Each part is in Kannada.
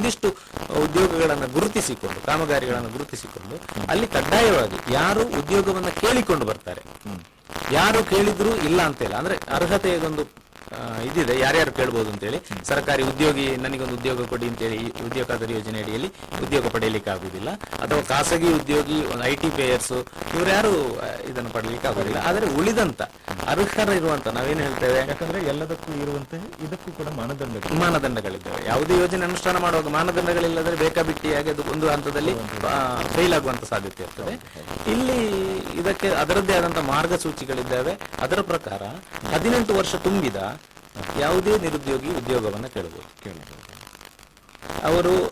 ಒಂದಿಷ್ಟು ಉದ್ಯೋಗಗಳನ್ನು ಗುರುತಿಸಿಕೊಂಡು ಕಾಮಗಾರಿಗಳನ್ನು ಗುರುತಿಸಿಕೊಂಡು ಅಲ್ಲಿ ಕಡ್ಡಾಯವಾಗಿ ಯಾರು ಉದ್ಯೋಗವನ್ನ ಕೇಳಿಕೊಂಡು ಬರ್ತಾರೆ ಯಾರು ಕೇಳಿದ್ರು ಇಲ್ಲ ಅಂತಿಲ್ಲ ಅಂದ್ರೆ ಅರ್ಹತೆಗೊಂದು ಆ, ಇದಿದೆ ಯಾರ್ಯಾರು ಕೇಳ್ಬೋದು ಅಂತೇಳಿ ಸರ್ಕಾರಿ ಉದ್ಯೋಗಿ ನನಗೊಂದು ಉದ್ಯೋಗ ಕೊಡಿ ಅಂತೇಳಿ ಈ ಉದ್ಯೋಗ ಖಾತರಿ ಯೋಜನೆ ಅಡಿಯಲ್ಲಿ ಉದ್ಯೋಗ ಪಡೆಯಲಿಕ್ಕೆ ಆಗುದಿಲ್ಲ ಅಥವಾ ಖಾಸಗಿ ಉದ್ಯೋಗಿ ಒಂದು ಐ ಟಿ ಪೇಯರ್ಸ್ ಇವ್ರ್ಯಾರು ಆ, ಇದನ್ನು ಪಡೆಯಲಿಕ್ಕೆ ಆಗುದಿಲ್ಲ ಆದರೆ ಉಳಿದಂತ ಅರ್ಹರಿರುವಂತ ನಾವೇನು ಹೇಳ್ತೇವೆ ಯಾಕಂದ್ರೆ ಎಲ್ಲದಕ್ಕೂ ಇರುವಂತೆ ಇದಕ್ಕೂ ಕೂಡ ಮಾನದಂಡಗಳು ಮಾನದಂಡಗಳಿದ್ದಾವೆ ಯಾವುದೇ ಯೋಜನೆ ಅನುಷ್ಠಾನ ಮಾಡುವಾಗ ಮಾನದಂಡಗಳಿಲ್ಲದ್ರೆ ಬೇಕಾಬಿಟ್ಟಿಯಾಗಿ ಅದು ಒಂದು ಹಂತದಲ್ಲಿ ಫೇಲ್ ಆಗುವಂತ ಸಾಧ್ಯತೆ ಇರ್ತದೆ ಇಲ್ಲಿ ಇದಕ್ಕೆ ಅದರದ್ದೇ ಆದಂತಹ ಮಾರ್ಗಸೂಚಿಗಳಿದ್ದಾವೆ ಅದರ ಪ್ರಕಾರ ಹದಿನೆಂಟು ವರ್ಷ ತುಂಬಿದ ಯಾವುದೇ ನಿರುದ್ಯೋಗಿ ಉದ್ಯೋಗವನ್ನ ಕೇಳಬಹುದು ಅವರು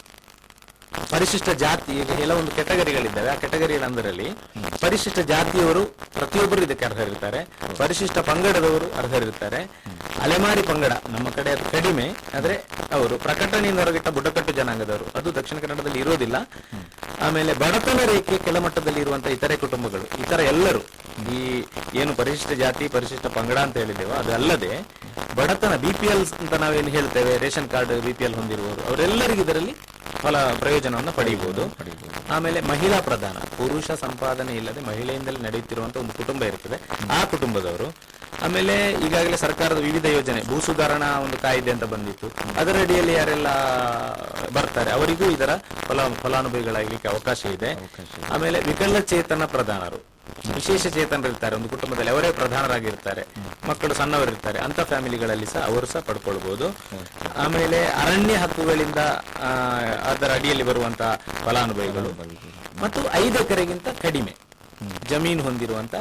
ಪರಿಶಿಷ್ಟ ಜಾತಿ ಈಗ ಕೆಲವೊಂದು ಕೆಟಗರಿಗಳಿದ್ದಾವೆ ಆ ಕೆಟಗರಿಗಳಂದರಲ್ಲಿ ಪರಿಶಿಷ್ಟ ಜಾತಿಯವರು ಪ್ರತಿಯೊಬ್ಬರು ಇದಕ್ಕೆ ಅರ್ಹರಿರ್ತಾರೆ ಪರಿಶಿಷ್ಟ ಪಂಗಡದವರು ಅರ್ಹರಿರ್ತಾರೆ ಅಲೆಮಾರಿ ಪಂಗಡ ನಮ್ಮ ಕಡೆ ಅದು ಕಡಿಮೆ ಆದ್ರೆ ಅವರು ಪ್ರಕಟಣೆಯಿಂದ ಹೊರಗಿಟ್ಟ ಬುಡಕಟ್ಟು ಜನಾಂಗದವರು ಅದು ದಕ್ಷಿಣ ಕನ್ನಡದಲ್ಲಿ ಇರೋದಿಲ್ಲ ಆಮೇಲೆ ಬಡತನ ರೇಖೆ ಕೆಳಮಟ್ಟದಲ್ಲಿ ಇರುವಂತಹ ಇತರೆ ಕುಟುಂಬಗಳು ಇತರ ಎಲ್ಲರೂ ಈ ಏನು ಪರಿಶಿಷ್ಟ ಜಾತಿ ಪರಿಶಿಷ್ಟ ಪಂಗಡ ಅಂತ ಹೇಳಿದ್ದೇವೆ ಅದು ಅಲ್ಲದೆ ಬಡತನ ಬಿ ಪಿ ಎಲ್ ಅಂತ ನಾವೇನು ಹೇಳ್ತೇವೆ ration card B P L ಹೊಂದಿರುವವರು ಅವರೆಲ್ಲರಿಗೂ ಇದರಲ್ಲಿ ಫಲ ಪ್ರಯೋಜನವನ್ನು ಪಡೆಯಬಹುದು ಆಮೇಲೆ ಮಹಿಳಾ ಪ್ರಧಾನ ಪುರುಷ ಸಂಪಾದನೆ ಇಲ್ಲದೆ ಮಹಿಳೆಯಿಂದಲೇ ನಡೆಯುತ್ತಿರುವಂತ ಒಂದು ಕುಟುಂಬ ಇರ್ತದೆ ಆ ಕುಟುಂಬದವರು ಆಮೇಲೆ ಈಗಾಗಲೇ ಸರ್ಕಾರದ ವಿವಿಧ ಯೋಜನೆ ಭೂ ಸುಧಾರಣಾ ಒಂದು ಕಾಯ್ದೆ ಅಂತ ಬಂದಿತ್ತು ಅದರ ಅಡಿಯಲ್ಲಿ ಯಾರೆಲ್ಲ ಬರ್ತಾರೆ ಅವರಿಗೂ ಇದರ ಫಲ ಫಲಾನುಭವಿಗಳಾಗಲಿಕ್ಕೆ ಅವಕಾಶ ಇದೆ ಆಮೇಲೆ ವಿಕಲಚೇತನ ಪ್ರಧಾನರು ವಿಶೇಷ ಚೇತನರಿರ್ತಾರೆ ಒಂದು ಕುಟುಂಬದಲ್ಲಿ ಅವರೇ ಪ್ರಧಾನರಾಗಿರ್ತಾರೆ ಮಕ್ಕಳು ಸಣ್ಣವರಿರ್ತಾರೆ ಅಂತ ಫ್ಯಾಮಿಲಿಗಳಲ್ಲಿ ಸಹ ಅವರು ಸಹ ಪಡ್ಕೊಳ್ಬಹುದು ಆಮೇಲೆ ಅರಣ್ಯ ಹಕ್ಕುಗಳಿಂದ ಆ, ಅದರ ಅಡಿಯಲ್ಲಿ ಬರುವಂತಹ ಫಲಾನುಭವಿಗಳು ಮತ್ತು ಐದು ಎಕರೆಗಿಂತ ಕಡಿಮೆ ಜಮೀನು ಹೊಂದಿರುವಂತ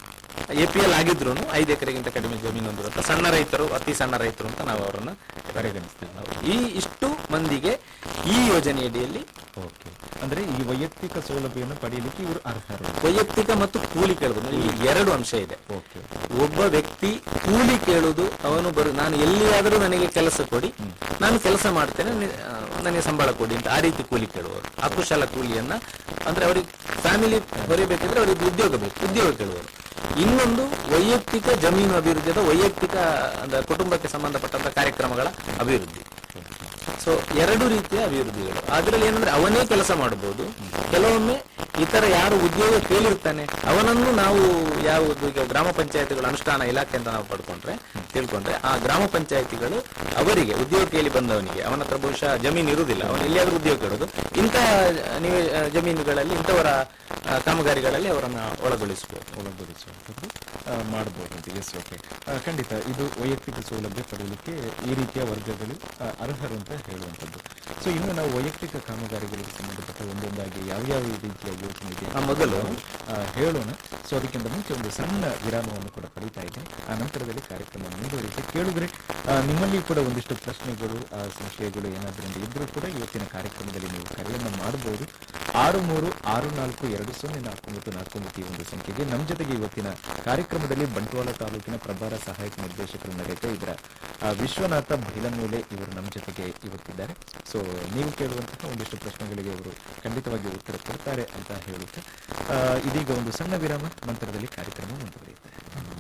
ಎ ಪಿ ಎಲ್ ಆಗಿದ್ರು ಐದು ಎಕರೆಗಿಂತ ಕಡಿಮೆ ಜಮೀನು ಹೊಂದಿರುವಂತ ಸಣ್ಣ ರೈತರು ಅತಿ ಸಣ್ಣ ರೈತರು ಅಂತ ನಾವು ಅವರನ್ನ ಪರಿಗಣಿಸ್ತೇವೆ ನಾವು. ಈ ಇಷ್ಟು ಮಂದಿಗೆ ಈ ಯೋಜನೆಯಡಿಯಲ್ಲಿ ಓಕೆ ಅಂದ್ರೆ ಈ ವೈಯಕ್ತಿಕ ಸೌಲಭ್ಯವನ್ನು ಪಡೆಯಲಿಕ್ಕೆ ಇವರು ಅರ್ಹರು ವೈಯಕ್ತಿಕ ಮತ್ತು ಕೂಲಿ ಕೇಳಬಹುದು ಇಲ್ಲಿ ಎರಡು ಅಂಶ ಇದೆ ಓಕೆ ಒಬ್ಬ ವ್ಯಕ್ತಿ ಕೂಲಿ ಕೇಳುವುದು ಅವನು ಬರು ನಾನು ಎಲ್ಲಿಯಾದರೂ ನನಗೆ ಕೆಲಸ ಕೊಡಿ ನಾನು ಕೆಲಸ ಮಾಡ್ತೇನೆ ನಿ- ಆ, ನನಗೆ ಸಂಬಳ ಕೊಡಿ ಅಂತ ಆ ರೀತಿ ಕೂಲಿ ಕೇಳುವವರು ಅಕುಶಲ ಕೂಲಿಯನ್ನ ಅಂದ್ರೆ ಅವರಿಗೆ ಫ್ಯಾಮಿಲಿ ಹೊರಿಬೇಕಿದ್ರೆ ಅವರಿಗೆ ಉದ್ಯೋಗ ಬೇಕು ಉದ್ಯೋಗ ಕೇಳುವರು ಇನ್ನೊಂದು ವೈಯಕ್ತಿಕ ಜಮೀನು ಅಭಿವೃದ್ಧಿ ಅಥವಾ ವೈಯಕ್ತಿಕ ಅಂದ್ರೆ ಕುಟುಂಬಕ್ಕೆ ಸಂಬಂಧಪಟ್ಟಂತ ಕಾರ್ಯಕ್ರಮಗಳ ಅಭಿವೃದ್ಧಿ ಸೊ ಎರಡು ರೀತಿಯ ಅಭಿವೃದ್ಧಿಗಳು ಅದರಲ್ಲಿ ಏನಂದ್ರೆ ಅವನೇ ಕೆಲಸ ಮಾಡಬಹುದು ಕೆಲವೊಮ್ಮೆ ಇತರ ಯಾರು ಉದ್ಯೋಗ ಕೇಳಿರ್ತಾನೆ ಅವನನ್ನು ನಾವು ಯಾವುದು ಈಗ ಗ್ರಾಮ ಪಂಚಾಯತಿಗಳ ಅನುಷ್ಠಾನ ಇಲಾಖೆ ಅಂತ ನಾವು ಪಡ್ಕೊಂಡ್ರೆ ತಿಳ್ಕೊಂಡ್ರೆ ಆ ಗ್ರಾಮ ಪಂಚಾಯತಿಗಳು ಅವರಿಗೆ ಉದ್ಯೋಗ ಕೇಳಿ ಬಂದವನಿಗೆ ಅವನ ಹತ್ರ ಬಹುಶಃ ಜಮೀನು ಇರುವುದಿಲ್ಲ ಅವನು ಎಲ್ಲಿಯಾದ್ರೂ ಉದ್ಯೋಗ ಕೇಳೋದು ಇಂಥ ನೀವು ಜಮೀನುಗಳಲ್ಲಿ ಇಂಥವರ ಆ, ಕಾಮಗಾರಿಗಳಲ್ಲಿ ಅವರನ್ನ ಒಳಗೊಳಿಸಬಹುದು ಒಳಗೊಳಿಸುವಂಥದ್ದು ಆ, ಮಾಡಬಹುದು ಅಂತ ಎಸ್ ಓಕೆ ಖಂಡಿತ ಇದು ವೈಯಕ್ತಿಕ ಸೌಲಭ್ಯ ಪಡೆಯಲಿಕ್ಕೆ ಈ ರೀತಿಯ ವರ್ಗಗಳು ಆ, ಅರ್ಹರು ಅಂತ ಹೇಳುವಂಥದ್ದು ಸೊ ಇನ್ನು ನಾವು ವೈಯಕ್ತಿಕ ಕಾಮಗಾರಿಗಳಿಗೆ ಸಂಬಂಧಪಟ್ಟ ಒಂದೊಂದಾಗಿ ಯಾವ್ಯಾವ ರೀತಿಯ ಯೋಜನೆ ಇದೆ ಆ, ಮೊದಲು ಆ, ಹೇಳೋಣ ಸೊ ಅದಕ್ಕಿಂತ ಮುಂಚೆ ಒಂದು ಸಣ್ಣ ವಿರಾಮವನ್ನು ಕೂಡ ಪಡಿತಾ ಇದ್ದೇನೆ ಆ ನಂತರದಲ್ಲಿ ಕಾರ್ಯಕ್ರಮ ಮುಂದುವರಿಸಿ ಕೇಳಿದ್ರೆ ಆ, ನಿಮ್ಮಲ್ಲಿ ಕೂಡ ಒಂದಿಷ್ಟು ಪ್ರಶ್ನೆಗಳು ಆ, ಸಂಶಯಗಳು ಏನಾದರೂ ಒಂದು ಇದ್ರೂ ಕೂಡ ಇವತ್ತಿನ ಕಾರ್ಯಕ್ರಮದಲ್ಲಿ ನೀವು ಕರೆಯನ್ನು ಮಾಡಬಹುದು ಆರು ಮೂರು ಆರು ನಾಲ್ಕು ಎರಡು ಸೊನ್ನೆ ನಾಲ್ಕು ಒಂಬತ್ತು ನಾಲ್ಕು ಒಂಬತ್ತು ಈ ಒಂದು ಸಂಖ್ಯೆಗೆ ನಮ್ಮ ಜೊತೆಗೆ ಇವತ್ತಿನ ಕಾರ್ಯಕ್ರಮದಲ್ಲಿ ಬಂಟ್ವಾಳ ತಾಲೂಕಿನ ಪ್ರಭಾರ ಸಹಾಯಕ ನಿರ್ದೇಶಕರು ನಡೆಯುತ್ತೆ ಇದರ ಆ, ವಿಶ್ವನಾಥ ಬೈಲಮೂಲೆ ಇವರು ನಮ್ಮ ಜೊತೆಗೆ ಇವತ್ತಿದ್ದಾರೆ ಸೊ ನೀವು ಕೇಳುವಂತಹ ಒಂದಿಷ್ಟು ಪ್ರಶ್ನೆಗಳಿಗೆ ಅವರು ಖಂಡಿತವಾಗಿ ಉತ್ತರ ಕೊಡ್ತಾರೆ ಅಂತ ಹೇಳುತ್ತೆ ಆ, ಇದೀಗ ಒಂದು ಸಣ್ಣ ವಿರಾಮ ನಂತರದಲ್ಲಿ ಕಾರ್ಯಕ್ರಮ ಮುಂದುವರಿಯುತ್ತೆ